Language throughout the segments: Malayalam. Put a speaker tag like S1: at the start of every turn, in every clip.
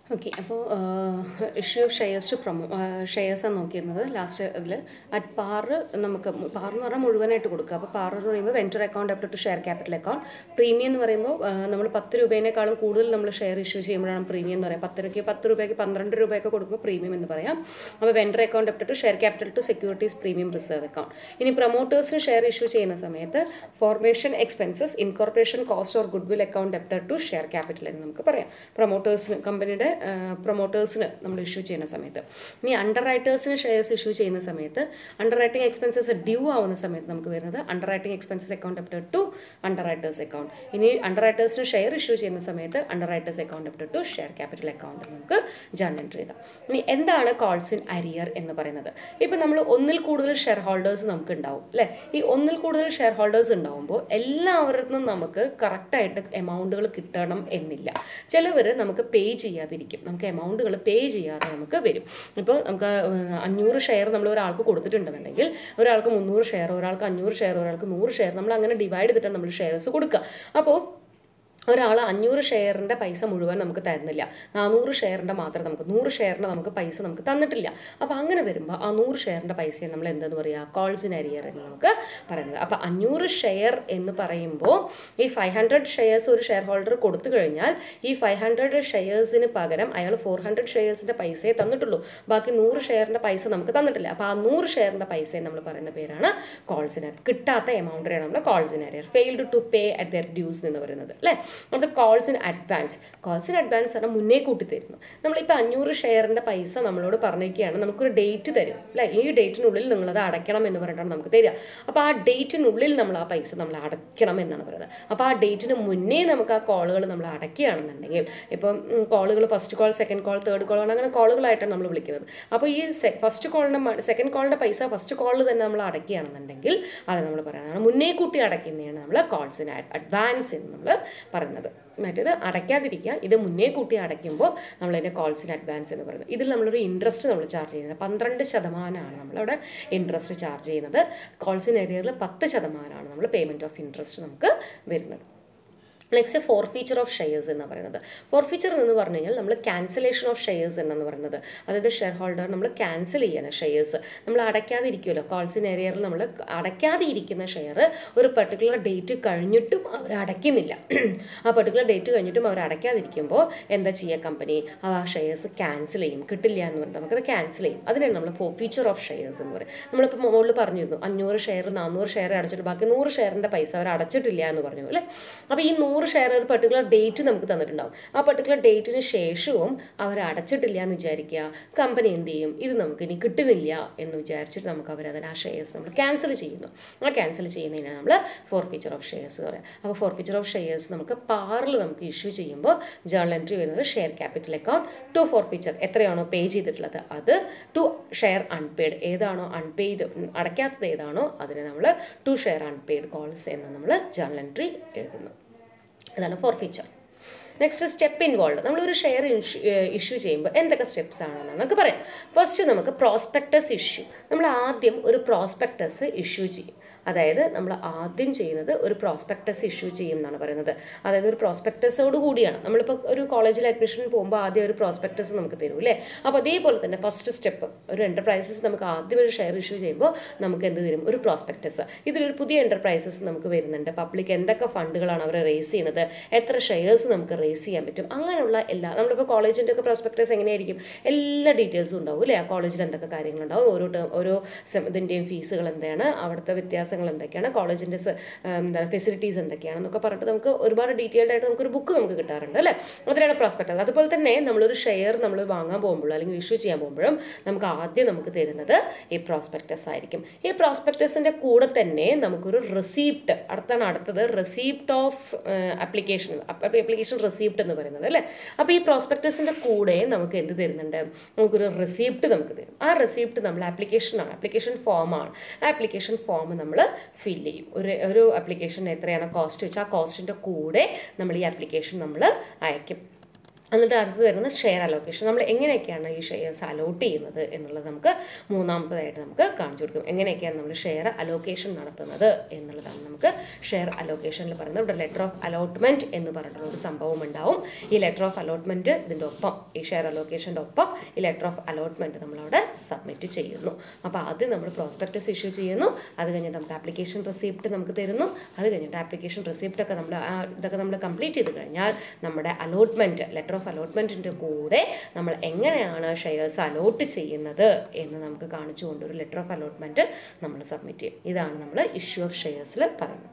S1: ഓക്കെ അപ്പോൾ issue of shares to promo ഷെയർസാണ് നോക്കിയിരുന്നത് ലാസ്റ്റ് ഇതിൽ അറ്റ് പാർ നമുക്ക് പാർ എന്ന് പറഞ്ഞാൽ മുഴുവനായിട്ട് കൊടുക്കുക അപ്പോൾ പാർ എന്ന് പറയുമ്പോൾ venture account after to share capital account premium എന്ന് പറയുമ്പോൾ നമ്മൾ പത്ത് രൂപേനേക്കാളും കൂടുതൽ നമ്മൾ ഷെയർ ഇഷ്യൂ ചെയ്യുമ്പോഴാണ് പ്രീമിയം എന്ന് പറയുക പത്ത് രൂപയ്ക്ക് പത്ത് രൂപയ്ക്ക് പന്ത്രണ്ട് രൂപയൊക്കെ കൊടുക്കുമ്പോൾ പ്രീമിയം എന്ന് പറയാം അപ്പോൾ vendor account after to share capital to securities premium reserve account ഇനി പ്രൊമോട്ടേഴ്സിന് ഷെയർ ഇഷ്യൂ ചെയ്യുന്ന സമയത്ത് formation expenses incorporation cost or goodwill account after to share capital എന്ന് നമുക്ക് പറയാം പ്രൊമോട്ടേഴ്സിന് കമ്പനിയുടെ പ്രൊമോട്ടേഴ്സിന് നമ്മൾ ഇഷ്യൂ ചെയ്യുന്ന സമയത്ത് ഇനി അണ്ടർ റൈറ്റേഴ്സിന് ഷെയർസ് ഇഷ്യൂ ചെയ്യുന്ന സമയത്ത് അണ്ടർ റൈറ്റിംഗ് എക്സ്പെൻസസ് ഡ്യൂ ആവുന്ന സമയത്ത് നമുക്ക് വരുന്നത് underwriting expenses account after to underwriters account ഇനി അണ്ടർ റൈറ്റേഴ്സിന് ഷെയർ ഇഷ്യൂ ചെയ്യുന്ന സമയത്ത് underwriters account after to share capital account നമുക്ക് ജേണൽ എൻട്രി ചെയ്താം ഇനി എന്താണ് കോൾസ് ഇൻ അരിയർ എന്ന് പറയുന്നത് ഇപ്പം നമ്മൾ ഒന്നിൽ കൂടുതൽ ഷെയർ ഹോൾഡേഴ്സ് നമുക്ക് ഉണ്ടാവും അല്ലേ ഈ ഒന്നിൽ കൂടുതൽ ഷെയർ ഹോൾഡേഴ്സ് ഉണ്ടാവുമ്പോൾ എല്ലാവരിൽ നമുക്ക് കറക്റ്റായിട്ട് എമൗണ്ടുകൾ കിട്ടണം എന്നില്ല ചിലവർ നമുക്ക് പേ ചെയ്യാതിരിക്കും നമുക്ക് എമൗണ്ടുകൾ പേ ചെയ്യാതെ നമുക്ക് വരും ഇപ്പോൾ നമുക്ക് അഞ്ഞൂറ് ഷെയർ നമ്മൾ ഒരാൾക്ക് കൊടുത്തിട്ടുണ്ടെന്നുണ്ടെങ്കിൽ ഒരാൾക്ക് മുന്നൂറ് ഷെയർ ഒരാൾക്ക് അഞ്ഞൂറ് ഷെയർ ഒരാൾക്ക് നൂറ് ഷെയർ നമ്മൾ അങ്ങനെ ഡിവൈഡ് ചെയ്തിട്ടാണ് നമ്മൾ ഷെയർസ് കൊടുക്കുക അപ്പോൾ ഒരാൾ അഞ്ഞൂറ് ഷെയറിൻ്റെ പൈസ മുഴുവൻ നമുക്ക് തരുന്നില്ല നാനൂറ് ഷെയറിൻ്റെ മാത്രം നമുക്ക് നൂറ് ഷെയറിൻ്റെ നമുക്ക് പൈസ നമുക്ക് തന്നിട്ടില്ല അപ്പോൾ അങ്ങനെ വരുമ്പോൾ ആ നൂറ് ഷെയറിൻ്റെ പൈസയെ നമ്മൾ എന്തെന്ന് പറയുക കോൾസിൻ അരിയർ എന്ന് നമുക്ക് പറയുന്നത് അപ്പോൾ അഞ്ഞൂറ് ഷെയർ എന്ന് പറയുമ്പോൾ ഈ ഫൈവ് ഹൺഡ്രഡ് ഷെയർസ് ഒരു ഷെയർ ഹോൾഡർ കൊടുത്തു കഴിഞ്ഞാൽ ഈ ഫൈവ് ഹൺഡ്രഡ് ഷെയർസിന് പകരം അയാൾ ഫോർ ഹൺഡ്രഡ് ഷെയർസിൻ്റെ പൈസയെ തന്നിട്ടുള്ളൂ ബാക്കി നൂറ് ഷെയറിൻ്റെ പൈസ നമുക്ക് തന്നിട്ടില്ല അപ്പോൾ ആ നൂറ് ഷെയറിൻ്റെ പൈസയെ നമ്മൾ പറയുന്ന പേരാണ് കോൾസിൻ കിട്ടാത്ത എമൗണ്ടിനെയാണ് നമ്മൾ calls in arrear failed to pay at their dues എന്ന് പറയുന്നത് അല്ലേ അത് calls in advance calls in advance പറഞ്ഞാൽ മുന്നേ കൂട്ടി തരുന്നു നമ്മളിപ്പോൾ അഞ്ഞൂറ് ഷെയറിൻ്റെ പൈസ നമ്മളോട് പറഞ്ഞിരിക്കുകയാണ് നമുക്കൊരു ഡേറ്റ് തരും അല്ലേ ഈ ഡേറ്റിനുള്ളിൽ നിങ്ങളത് അടയ്ക്കണം എന്ന് പറഞ്ഞിട്ടാണ് നമുക്ക് തരിക അപ്പോൾ ആ ഡേറ്റിനുള്ളിൽ നമ്മൾ ആ പൈസ നമ്മൾ അടയ്ക്കണം എന്നാണ് പറയുന്നത് അപ്പോൾ ആ ഡേറ്റിന് മുന്നേ നമുക്ക് ആ കോളുകൾ നമ്മൾ അടയ്ക്കുകയാണെന്നുണ്ടെങ്കിൽ ഇപ്പം കോളുകൾ first call second call third call അങ്ങനെ കോളുകളായിട്ടാണ് നമ്മൾ വിളിക്കുന്നത് അപ്പോൾ ഈ ഫസ്റ്റ് കോളിൻ്റെ സെക്കൻഡ് കോളിൻ്റെ പൈസ ഫസ്റ്റ് കോളിൽ തന്നെ നമ്മൾ അടയ്ക്കുകയാണെന്നുണ്ടെങ്കിൽ അത് നമ്മൾ പറയുന്നതാണ് മുന്നേ കൂട്ടി അടയ്ക്കുന്നതാണ് നമ്മൾ കോൾസ് ഇൻ അഡ്വാൻസ് എന്ന് നമ്മൾ പറയുന്നത് മറ്റേത് അടയ്ക്കാതിരിക്കുക ഇത് മുന്നേ കൂട്ടി അടയ്ക്കുമ്പോൾ നമ്മളതിൻ്റെ കോൾസ് ഇൻ അഡ്വാൻസ് എന്ന് പറയുന്നത് ഇതിൽ നമ്മളൊരു ഇൻട്രസ്റ്റ് നമ്മൾ ചാർജ് ചെയ്യുന്നത് പന്ത്രണ്ട് ശതമാനമാണ് നമ്മളവിടെ ഇൻട്രസ്റ്റ് ചാർജ് ചെയ്യുന്നത് കോൾസ് ഇൻ ഏരിയയിൽ പത്ത് ശതമാനമാണ് നമ്മൾ പേയ്മെൻറ്റ് ഓഫ് ഇൻട്രസ്റ്റ് നമുക്ക് വരുന്നത് next forfeiture of shares എന്ന് പറയുന്നത് ഫോർ ഫീച്ചർ എന്ന് പറഞ്ഞു കഴിഞ്ഞാൽ നമ്മൾ ക്യാൻസലേഷൻ ഓഫ് ഷെയർസ് എന്നാണ് പറയുന്നത് അതായത് ഷെയർ ഹോൾഡർ നമ്മൾ ക്യാൻസൽ ചെയ്യണം ഷെയർസ് നമ്മൾ അടയ്ക്കാതിരിക്കുമല്ലോ കോൾസിൻ ഏരിയയിൽ നമ്മൾ അടയ്ക്കാതെ ഇരിക്കുന്ന ഷെയർ ഒരു പെർട്ടിക്കുലർ ഡേറ്റ് കഴിഞ്ഞിട്ടും അവർ അടയ്ക്കുന്നില്ല ആ പെർട്ടിക്കുലർ ഡേറ്റ് കഴിഞ്ഞിട്ടും അവർ അടയ്ക്കാതിരിക്കുമ്പോൾ എന്താ ചെയ്യുക കമ്പനി ആ ഷെയർസ് ക്യാൻസൽ ചെയ്യും കിട്ടില്ല എന്ന് പറഞ്ഞിട്ട് നമുക്കത് ക്യാൻസൽ ചെയ്യും അതിനാണ് നമ്മൾ ഫോർ ഫീച്ചർ ഓഫ് ഷെയർസ് എന്ന് പറയും നമ്മളിപ്പോൾ മുകളിൽ പറഞ്ഞിരുന്നു അഞ്ഞൂറ് ഷെയർ നാനൂറ് ഷെയർ അടച്ചിട്ട് ബാക്കി നൂറ് ഷെയറിൻ്റെ പൈസ അവർ അടച്ചിട്ടില്ല എന്ന് പറഞ്ഞു അല്ലേ അപ്പോൾ ഈ നൂറ് ഷെയർ ഒരു പെർട്ടിക്കുലർ ഡേറ്റ് നമുക്ക് തന്നിട്ടുണ്ടാവും ആ പെർട്ടിക്കുലർ ഡേറ്റിന് ശേഷവും അവർ അടച്ചിട്ടില്ല എന്ന് വിചാരിക്കുക കമ്പനി എന്ത് ചെയ്യും ഇത് നമുക്ക് ഇനി കിട്ടുന്നില്ല എന്ന് വിചാരിച്ചിട്ട് നമുക്ക് അവർ അതിന് ആ ഷെയർസ് നമ്മൾ ക്യാൻസൽ ചെയ്യുന്നു ആ ക്യാൻസൽ ചെയ്യുന്നതിനാണ് നമ്മൾ ഫോർ ഫീച്ചർ ഓഫ് ഷെയർസ് പറയാം അപ്പോൾ ഫോർ ഫീച്ചർ ഓഫ് ഷെയർസ് നമുക്ക് പാറിൽ നമുക്ക് ഇഷ്യൂ ചെയ്യുമ്പോൾ ജേണൽ എൻട്രി വരുന്നത് share capital account to forfeiture എത്രയാണോ പേ ചെയ്തിട്ടുള്ളത് അത് ടു ഷെയർ അൺപെയ്ഡ് ഏതാണോ അൺപെയ്ഡ് അടയ്ക്കാത്തത് ഏതാണോ അതിനെ നമ്മൾ ടു ഷെയർ അൺപെയ്ഡ് കോൾസ് എന്ന് നമ്മൾ ജേണൽ എൻട്രി എഴുതുന്നു അതാണ് forfeiture next step involve നമ്മളൊരു ഷെയർ ഇഷ്യൂ ചെയ്യുമ്പോൾ എന്തൊക്കെ സ്റ്റെപ്സ് ആണെന്ന് നമുക്ക് പറയാം ഫസ്റ്റ് നമുക്ക് പ്രോസ്പെക്ടസ് ഇഷ്യൂ നമ്മൾ ആദ്യം ഒരു പ്രോസ്പെക്ടസ് ഇഷ്യൂ ചെയ്യും അതായത് നമ്മൾ ആദ്യം ചെയ്യുന്നത് ഒരു പ്രോസ്പെക്ടസ് ഇഷ്യൂ ചെയ്യും എന്നാണ് പറയുന്നത് അതായത് ഒരു പ്രോസ്പെക്ടസോട് കൂടിയാണ് നമ്മളിപ്പോൾ ഒരു കോളേജിൽ അഡ്മിഷൻ പോകുമ്പോൾ ആദ്യം ഒരു പ്രോസ്പെക്ടസ് നമുക്ക് തരും അല്ലേ അപ്പോൾ അതേപോലെ തന്നെ ഫസ്റ്റ് സ്റ്റെപ്പ് ഒരു എൻ്റർപ്രൈസസ് നമുക്ക് ആദ്യം ഒരു ഷെയർ ഇഷ്യൂ ചെയ്യുമ്പോൾ നമുക്ക് എന്ത് തരും ഒരു പ്രോസ്പെക്ടസ് ഇതിലൊരു പുതിയ എൻ്റർപ്രൈസസ് നമുക്ക് വരുന്നുണ്ട് പബ്ലിക് എന്തൊക്കെ ഫണ്ടുകളാണ് അവർ റേസ് ചെയ്യുന്നത് എത്ര ഷെയർസ് നമുക്ക് റേസ് ചെയ്യാൻ പറ്റും അങ്ങനെയുള്ള എല്ലാ നമ്മളിപ്പോൾ കോളേജിൻ്റെ ഒക്കെ പ്രോസ്പെക്ടസ് എങ്ങനെയായിരിക്കും എല്ലാ ഡീറ്റെയിൽസും ഉണ്ടാവും അല്ലേ ആ കോളേജിൽ എന്തൊക്കെ കാര്യങ്ങളുണ്ടാവും ഓരോ ടേം ഓരോ ഇതിൻ്റെയും ഫീസുകൾ എന്താണ് അവിടുത്തെ വ്യത്യാസങ്ങൾ എന്തൊക്കെയാണ് കോളേജിൻ്റെ എന്താണ് ഫെസിലിറ്റീസ് എന്തൊക്കെയാണെന്നൊക്കെ പറഞ്ഞിട്ട് നമുക്ക് ഒരുപാട് ഡീറ്റെയിൽഡ് ആയിട്ട് നമുക്കൊരു ബുക്ക് നമുക്ക് കിട്ടാറുണ്ട് അല്ലേ അതിനാണ് പ്രോസ്പെക്ടസ് അതുപോലെ തന്നെ നമ്മളൊരു ഷെയർ നമ്മൾ വാങ്ങാൻ പോകുമ്പോഴും അല്ലെങ്കിൽ ഇഷ്യൂ ചെയ്യാൻ പോകുമ്പോഴും നമുക്ക് ആദ്യം നമുക്ക് തരുന്നത് ഈ പ്രോസ്പെക്ടസ് ആയിരിക്കും ഈ പ്രോസ്പെക്ടസിൻ്റെ കൂടെ തന്നെ നമുക്കൊരു റെസീപ്റ്റ് അടുത്താണ് അടുത്തത് receipt of application application receipt എന്ന് പറയുന്നത് അല്ലേ അപ്പോൾ ഈ പ്രോസ്പെക്ടസിൻ്റെ കൂടെ നമുക്ക് എന്ത് തരുന്നുണ്ട് നമുക്കൊരു റെസീപ്റ്റ് നമുക്ക് തരും ആ റെസീപ്റ്റ് നമ്മൾ ആപ്ലിക്കേഷനാണ് ആപ്ലിക്കേഷൻ ഫോമാണ് ആ ആപ്ലിക്കേഷൻ ഫോം നമ്മൾ ഫില്ല് ചെയ്യും ഒരു ഒരു ആപ്ലിക്കേഷൻ എത്രയാണ് കോസ്റ്റ് വെച്ചാൽ ആ കോസ്റ്റിൻ്റെ കൂടെ നമ്മൾ ഈ ആപ്ലിക്കേഷൻ നമ്മൾ അയക്കും എന്നിട്ട് അടുത്ത് വരുന്നത് ഷെയർ അലോക്കേഷൻ നമ്മൾ എങ്ങനെയൊക്കെയാണ് ഈ ഷെയർസ് അലോട്ട് ചെയ്യുന്നത് എന്നുള്ളത് നമുക്ക് മൂന്നാമത്തതായിട്ട് നമുക്ക് കാണിച്ചു കൊടുക്കും എങ്ങനെയൊക്കെയാണ് നമ്മൾ ഷെയർ അലോക്കേഷൻ നടത്തുന്നത് എന്നുള്ളതാണ് നമുക്ക് ഷെയർ അലോക്കേഷനിൽ പറയുന്നത് ഇവിടെ ലെറ്റർ ഓഫ് അലോട്ട്മെൻറ്റ് എന്ന് പറഞ്ഞിട്ടുള്ള ഒരു സംഭവം ഉണ്ടാവും ഈ ലെറ്റർ ഓഫ് അലോട്ട്മെൻറ്റ് ഇതിൻ്റെ ഒപ്പം ഈ ഷെയർ അലോക്കേഷൻ്റെ ഒപ്പം ഈ ലെറ്റർ ഓഫ് അലോട്ട്മെൻറ്റ് നമ്മളവിടെ സബ്മിറ്റ് ചെയ്യുന്നു അപ്പോൾ ആദ്യം നമ്മൾ പ്രോസ്പെക്ടസ് ഇഷ്യൂ ചെയ്യുന്നു അത് കഴിഞ്ഞിട്ട് നമുക്ക് ആപ്ലിക്കേഷൻ റെസിപ്റ്റ് നമുക്ക് തരുന്നു അത് കഴിഞ്ഞിട്ട് ആപ്ലിക്കേഷൻ റെസിപ്റ്റ് ഒക്കെ നമ്മൾ ആ ഇതൊക്കെ നമ്മൾ കംപ്ലീറ്റ് ചെയ്ത് കഴിഞ്ഞാൽ നമ്മുടെ അലോട്ട്മെൻറ്റ് ലെറ്റർ ഓഫ് അലോട്ട്മെൻറ്റിൻ്റെ കൂടെ നമ്മൾ എങ്ങനെയാണ് ഷെയർസ് അലോട്ട് ചെയ്യുന്നത് എന്ന് നമുക്ക് കാണിച്ചുകൊണ്ട് ഒരു ലെറ്റർ ഓഫ് അലോട്ട്മെൻറ്റ് നമ്മൾ സബ്മിറ്റ് ചെയ്യും ഇതാണ് നമ്മൾ ഇഷ്യൂ ഓഫ് ഷെയർസിൽ പറയുന്നത്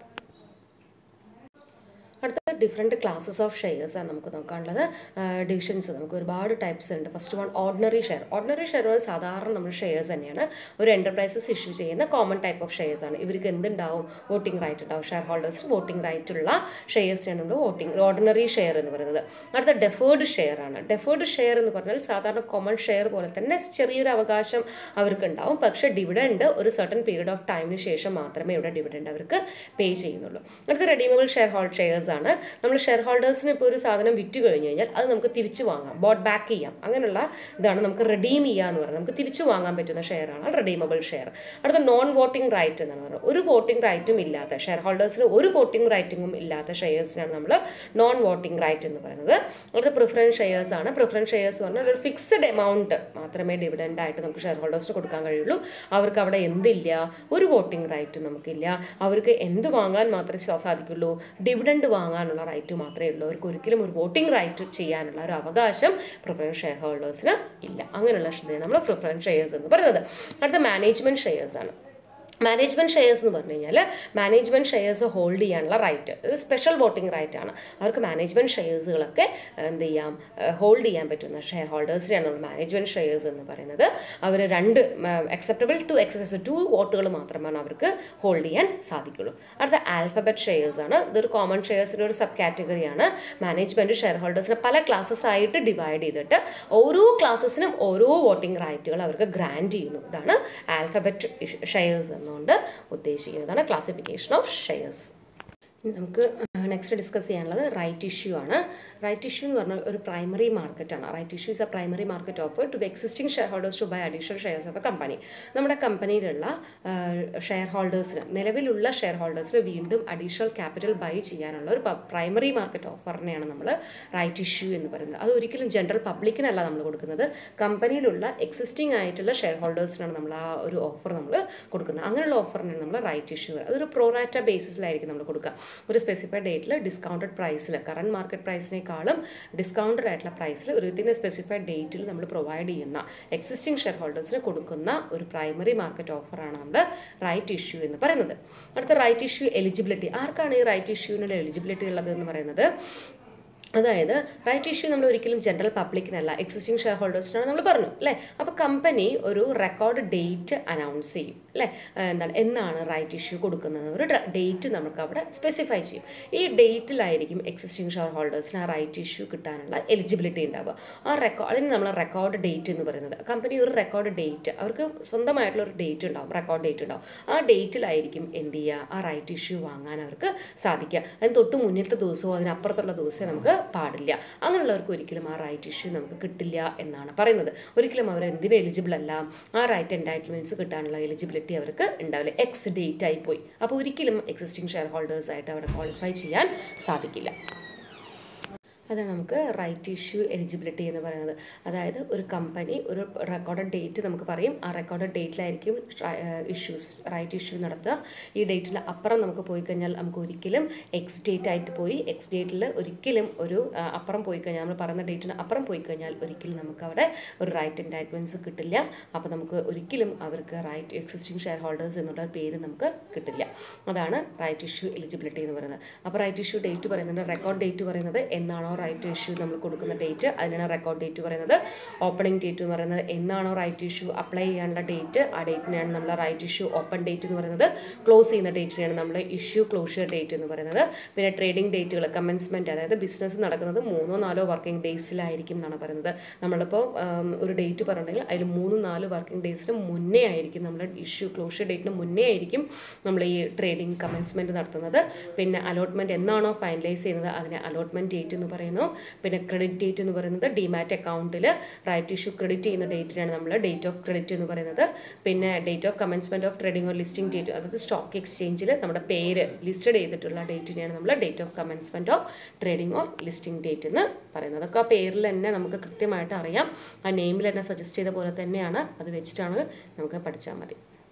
S1: അടുത്ത ഡിഫറെൻറ്റ് ക്ലാസ്സസ് ഓഫ് ഷെയർസ് ആണ് നമുക്ക് നോക്കാനുള്ളത് ഡിവിഷൻസ് നമുക്ക് ഒരുപാട് ടൈപ്സ് ഉണ്ട് first one ordinary share ordinary share സാധാരണ നമ്മൾ ഷെയർസ് തന്നെയാണ് ഒരു എൻ്റർപ്രൈസസ് ഇഷ്യൂ ചെയ്യുന്ന കോമൺ ടൈപ്പ് ഓഫ് ഷെയർസ് ആണ് ഇവർക്ക് എന്തുണ്ടാവും വോട്ടിംഗ് റൈറ്റ് ഉണ്ടാവും ഷെയർ ഹോൾഡേഴ്സിന് വോട്ടിംഗ് റൈറ്റ് ഉള്ള ഷെയർസിനാണ് നമ്മൾ വോട്ടിംഗ് ഓർഡിനറി ഷെയർ എന്ന് പറയുന്നത് അടുത്ത ഡെഫേർഡ് ഷെയർ ആണ് ഡെഫേർഡ് ഷെയർ എന്ന് പറഞ്ഞാൽ സാധാരണ കോമൺ ഷെയർ പോലെ തന്നെ ചെറിയൊരു അവകാശം അവർക്ക് ഉണ്ടാവും പക്ഷേ ഡിവിഡൻഡ് ഒരു സർട്ടൻ പീരീഡ് ഓഫ് ടൈമിന് ശേഷം മാത്രമേ ഇവിടെ ഡിവിഡൻഡ് അവർക്ക് പേ ചെയ്യുന്നുള്ളൂ അടുത്ത റെഡീമബിൾ ഷെയർ ഹോൾഡ് ഷെയർസ് ആണ് നമ്മൾ ഷെയർ ഹോൾഡേഴ്സിന് ഇപ്പോൾ ഒരു സാധനം വിറ്റ് കഴിഞ്ഞ് കഴിഞ്ഞാൽ അത് നമുക്ക് തിരിച്ചു വാങ്ങാം ബോട്ട് ബാക്ക് ചെയ്യാം അങ്ങനെയുള്ള ഇതാണ് നമുക്ക് റെഡീം ചെയ്യുക എന്ന് പറയുന്നത് നമുക്ക് തിരിച്ചു വാങ്ങാൻ പറ്റുന്ന ഷെയറാണ് റെഡീമബിൾ ഷെയർ അടുത്ത നോൺ വോട്ടിംഗ് റൈറ്റ് എന്നാണ് പറയുന്നത് ഒരു വോട്ടിംഗ് റൈറ്റും ഇല്ലാത്ത ഷെയർ ഹോൾഡേഴ്സിന് ഒരു വോട്ടിംഗ് റൈറ്റിംഗും ഇല്ലാത്ത ഷെയർസിനാണ് നമ്മൾ നോൺ വോട്ടിംഗ് റൈറ്റ് എന്ന് പറയുന്നത് അടുത്ത പ്രിഫറൻസ് ഷെയർസ് ആണ് പ്രിഫറൻസ് ഷെയർസ് പറഞ്ഞാൽ ഒരു ഫിക്സഡ് എമൗണ്ട് മാത്രമേ ഡിവിഡൻഡ് ആയിട്ട് നമുക്ക് ഷെയർ ഹോൾഡേഴ്സിന് കൊടുക്കാൻ കഴിയുള്ളൂ അവർക്ക് അവിടെ എന്തില്ല ഒരു വോട്ടിംഗ് റൈറ്റ് നമുക്കില്ല അവർക്ക് എന്ത് വാങ്ങാൻ മാത്രമേ സാധിക്കുള്ളൂ ഡിവിഡൻഡ് വാങ്ങാനുള്ള റൈറ്റ് മാത്രമേ ഉള്ളൂ അവർക്ക് ഒരിക്കലും ഒരു വോട്ടിംഗ് റൈറ്റ് ചെയ്യാനുള്ള ഒരു അവകാശം പ്രിഫറൻസ് ഷെയർ ഹോൾഡേഴ്സിന് ഇല്ല അങ്ങനെയുള്ള ഇതിനാണ് നമ്മൾ പ്രിഫറൻസ് ഷെയർസ് എന്ന് പറയുന്നത് അടുത്ത മാനേജ്മെൻറ്റ് ഷെയർസ് ആണ് മാനേജ്മെൻറ്റ് ഷെയർസ് എന്ന് പറഞ്ഞു കഴിഞ്ഞാൽ മാനേജ്മെൻറ്റ് ഷെയർസ് ഹോൾഡ് ചെയ്യാനുള്ള റൈറ്റ് ഒരു സ്പെഷ്യൽ വോട്ടിംഗ് റൈറ്റ് ആണ് അവർക്ക് മാനേജ്മെൻറ്റ് ഷെയർസുകളൊക്കെ എന്ത് ചെയ്യാം ഹോൾഡ് ചെയ്യാൻ പറ്റുന്ന ഷെയർ ഹോൾഡേഴ്സിനെയാണ് നമ്മൾ മാനേജ്മെൻറ്റ് ഷെയർസ് എന്ന് പറയുന്നത് അവർ രണ്ട് അക്സെപ്റ്റബിൾ ടു എക്സസ് ടു വോട്ടുകൾ മാത്രമാണ് അവർക്ക് ഹോൾഡ് ചെയ്യാൻ സാധിക്കുള്ളൂ അടുത്ത ആൽഫബറ്റ് ഷെയർസ് ആണ് ഇതൊരു കോമൺ ഷെയർസിൻ്റെ ഒരു സബ് കാറ്റഗറിയാണ് മാനേജ്മെൻറ്റ് ഷെയർ ഹോൾഡേഴ്സിനെ പല ക്ലാസ്സസ് ആയിട്ട് ഡിവൈഡ് ചെയ്തിട്ട് ഓരോ ക്ലാസ്സസിനും ഓരോ വോട്ടിംഗ് റൈറ്റുകൾ അവർക്ക് ഗ്രാൻഡ് ചെയ്യുന്നു ഇതാണ് ആൽഫബറ്റ് ഷെയർസ് എന്നുകൊണ്ട് ഉദ്ദേശിക്കുന്നതാണ് ക്ലാസിഫിക്കേഷൻ ഓഫ് ഷെയർസ് നമുക്ക് നെക്സ്റ്റ് ഡിസ്കസ് ചെയ്യാനുള്ളത് റൈറ്റ് ഇഷ്യൂ ആണ് റൈറ്റ് ഇഷ്യൂ എന്ന് പറഞ്ഞാൽ ഒരു പ്രൈമറി മാർക്കറ്റാണ് right issue is a primary market offer to the existing shareholders to buy additional shares of a company നമ്മുടെ കമ്പനിയിലുള്ള ഷെയർ ഹോൾഡേഴ്സിന് നിലവിലുള്ള ഷെയർ ഹോൾഡേഴ്സിന് വീണ്ടും അഡീഷണൽ ക്യാപിറ്റൽ ബൈ ചെയ്യാനുള്ള ഒരു പ്രൈമറി മാർക്കറ്റ് ഓഫറിനെയാണ് നമ്മൾ റൈറ്റ് ഇഷ്യൂ എന്ന് പറയുന്നത് അത് ഒരിക്കലും ജനറൽ പബ്ലിക്കിനല്ല നമ്മൾ കൊടുക്കുന്നത് കമ്പനിയിലുള്ള എക്സിസ്റ്റിംഗ് ആയിട്ടുള്ള ഷെയർ ഹോൾഡേഴ്സിനാണ് നമ്മൾ ആ ഒരു ഓഫർ നമ്മൾ കൊടുക്കുന്നത് അങ്ങനെയുള്ള ഓഫറിനാണ് നമ്മൾ റൈറ്റ് ഇഷ്യൂ അതൊരു പ്രോറാറ്റ ബേസിസിലായിരിക്കും നമ്മൾ കൊടുക്കുക ഒരു സ്പെസിഫൈഡ് ഡേറ്റിൽ ഡിസ്കൗണ്ടഡ് പ്രൈസിൽ കറണ്ട് മാർക്കറ്റ് പ്രൈസിനേക്കാളും ഡിസ്കൗണ്ടഡ് ആയിട്ടുള്ള പ്രൈസിൽ ഒരു വിത്തിൻ സ്പെസിഫൈഡ് ഡേറ്റിൽ നമ്മൾ പ്രൊവൈഡ് ചെയ്യുന്ന എക്സിസ്റ്റിംഗ് ഷെയർ ഹോൾഡേഴ്സിന് കൊടുക്കുന്ന ഒരു പ്രൈമറി മാർക്കറ്റ് ഓഫറാണ് നമ്മൾ റൈറ്റ് ഇഷ്യൂ എന്ന് പറയുന്നത് അടുത്ത റൈറ്റ് ഇഷ്യൂ എലിജിബിലിറ്റി ആർക്കാണ് ഈ റൈറ്റ് ഇഷ്യൂവിനുള്ള എലിജിബിലിറ്റി ഉള്ളത് എന്ന് പറയുന്നത് അതായത് റൈറ്റ് ഇഷ്യൂ നമ്മൾ ഒരിക്കലും ജനറൽ പബ്ലിക്കിനല്ല എക്സിസ്റ്റിംഗ് ഷെയർ ഹോൾഡേഴ്സിനാണ് നമ്മൾ പറഞ്ഞു അല്ലേ അപ്പോൾ കമ്പനി ഒരു റെക്കോർഡ് ഡേറ്റ് അനൗൺസ് ചെയ്യും അല്ലേ എന്താണ് എന്നാണ് റൈറ്റ് ഇഷ്യൂ കൊടുക്കുന്നത് ഒരു ഡേറ്റ് നമുക്ക് അവിടെ സ്പെസിഫൈ ചെയ്യും ഈ ഡേറ്റിലായിരിക്കും എക്സിസ്റ്റിംഗ് ഷെയർ ഹോൾഡേഴ്സിന് ആ റൈറ്റ് ഇഷ്യൂ കിട്ടാനുള്ള എലിജിബിലിറ്റി ഉണ്ടാവുക ആ റെക്കോർഡ് അതിന് നമ്മൾ റെക്കോർഡ് ഡേറ്റ് എന്ന് പറയുന്നത് കമ്പനി ഒരു റെക്കോർഡ് ഡേറ്റ് അവർക്ക് സ്വന്തമായിട്ടുള്ള ഒരു ഡേറ്റ് ഉണ്ടാവും റെക്കോർഡ് ഡേറ്റ് ഉണ്ടാവും ആ ഡേറ്റിലായിരിക്കും എന്ത് ചെയ്യുക ആ റൈറ്റ് ഇഷ്യൂ വാങ്ങാൻ അവർക്ക് സാധിക്കുക അതിന് തൊട്ട് മുന്നിലത്തെ ദിവസമോ അതിനപ്പുറത്തുള്ള ദിവസമേ നമുക്ക് പാടില്ല അങ്ങനെയുള്ളവർക്ക് ഒരിക്കലും ആ റൈറ്റ് ഇഷ്യൂ നമുക്ക് കിട്ടില്ല എന്നാണ് പറയുന്നത് ഒരിക്കലും അവർ എന്തിനും എലിജിബിൾ അല്ല ആ റൈറ്റ് എൻറ്റൈറ്റ്മെൻറ്റ്സ് കിട്ടാനുള്ള എലിജിബിലിറ്റി അവർക്ക് ഉണ്ടാവില്ല എക്സ് ഡേറ്റ് ആയി പോയി അപ്പോൾ ഒരിക്കലും എക്സിസ്റ്റിംഗ് ഷെയർ ഹോൾഡേഴ്സ് ആയിട്ട് അവിടെ ക്വാളിഫൈ ചെയ്യാൻ സാധിക്കില്ല അതാണ് നമുക്ക് റൈറ്റ് ഇഷ്യൂ എലിജിബിലിറ്റി എന്ന് പറയുന്നത് അതായത് ഒരു കമ്പനി ഒരു റെക്കോർഡ് ഡേറ്റ് നമുക്ക് പറയും ആ റെക്കോർഡ് ഡേറ്റിലായിരിക്കും ഇഷ്യൂസ് റൈറ്റ് ഇഷ്യൂ നടത്തുക ഈ ഡേറ്റിൽ അപ്പുറം നമുക്ക് പോയി കഴിഞ്ഞാൽ നമുക്ക് ഒരിക്കലും എക്സ് ഡേറ്റ് ആയിട്ട് പോയി എക്സ് ഡേറ്റിൽ ഒരിക്കലും ഒരു അപ്പുറം പോയി കഴിഞ്ഞാൽ നമ്മൾ പറയുന്ന ഡേറ്റിന് അപ്പുറം പോയി കഴിഞ്ഞാൽ ഒരിക്കലും നമുക്ക് അവിടെ ഒരു റൈറ്റ് എൻറ്റൈറ്റ്മെൻറ്റ്സ് കിട്ടില്ല അപ്പോൾ നമുക്ക് ഒരിക്കലും അവർക്ക് റൈറ്റ് എക്സിസ്റ്റിംഗ് ഷെയർ ഹോൾഡേഴ്സ് എന്നുള്ള പേര് നമുക്ക് കിട്ടില്ല അതാണ് റൈറ്റ് ഇഷ്യൂ എലിജിബിലിറ്റി എന്ന് പറയുന്നത് അപ്പോൾ റൈറ്റ് ഇഷ്യൂ ഡേറ്റ് പറയുന്നത് റെക്കോർഡ് ഡേറ്റ് പറയുന്നത് എന്നാണോ റൈറ്റ് ഇഷ്യൂ നമ്മൾ കൊടുക്കുന്ന ഡേറ്റ് അതിനാണ് റെക്കോർഡ് ഡേറ്റ് പറയുന്നത് ഓപ്പണിംഗ് ഡേറ്റ് എന്ന് പറയുന്നത് എന്നാണോ റൈറ്റ് ഇഷ്യൂ അപ്ലൈ ചെയ്യാനുള്ള ഡേറ്റ് ആ ഡേറ്റിനെയാണ് നമ്മൾ റൈറ്റ് ഇഷ്യൂ ഓപ്പൺ ഡേറ്റ് എന്ന് പറയുന്നത് ക്ലോസ് ചെയ്യുന്ന ഡേറ്റിനെയാണ് നമ്മൾ ഇഷ്യൂ ക്ലോഷർ ഡേറ്റ് എന്ന് പറയുന്നത് പിന്നെ ട്രേഡിംഗ് ഡേറ്റുകൾ കമൻസ്മെൻറ്റ് അതായത് ബിസിനസ് നടക്കുന്നത് മൂന്നോ നാലോ വർക്കിംഗ് ഡേയ്സിലായിരിക്കും എന്നാണ് പറയുന്നത് നമ്മളിപ്പോൾ ഒരു ഡേറ്റ് പറഞ്ഞിട്ടുണ്ടെങ്കിൽ അതിൽ മൂന്ന് നാല് വർക്കിംഗ് ഡേയ്സിന് മുന്നേ ആയിരിക്കും നമ്മൾ ഇഷ്യൂ ക്ലോഷർ ഡേറ്റിന് മുന്നേ ആയിരിക്കും നമ്മൾ ഈ ട്രേഡിംഗ് കമൻസ്മെൻറ്റ് നടത്തുന്നത് പിന്നെ അലോട്ട്മെൻറ്റ് എന്നാണോ ഫൈനലൈസ് ചെയ്യുന്നത് അതിനെ അലോട്ട്മെൻറ്റ് ഡേറ്റ് എന്ന് പറയുന്നത് പറയുന്നു പിന്നെ ക്രെഡിറ്റ് ഡേറ്റ് എന്ന് പറയുന്നത് ഡിമാറ്റ് അക്കൗണ്ടിൽ റൈറ്റ് ഇഷ്യൂ ക്രെഡിറ്റ് ചെയ്യുന്ന ഡേറ്റിനാണ് നമ്മൾ ഡേറ്റ് ഓഫ് ക്രെഡിറ്റ് എന്ന് പറയുന്നത് പിന്നെ date of commencement of trading or listing date അതായത് സ്റ്റോക്ക് എക്സ്ചേഞ്ചിൽ നമ്മുടെ പേര് ലിസ്റ്റഡ് ചെയ്തിട്ടുള്ള ഡേറ്റിനെയാണ് നമ്മൾ date of commencement of trading or listing date എന്ന് പറയുന്നത് അതൊക്കെ ആ പേരിൽ തന്നെ നമുക്ക് കൃത്യമായിട്ട് അറിയാം ആ നെയിമിൽ തന്നെ സജസ്റ്റ് ചെയ്ത പോലെ തന്നെയാണ് അത് വെച്ചിട്ടാണ് നമുക്ക് പഠിച്ചാൽ മതി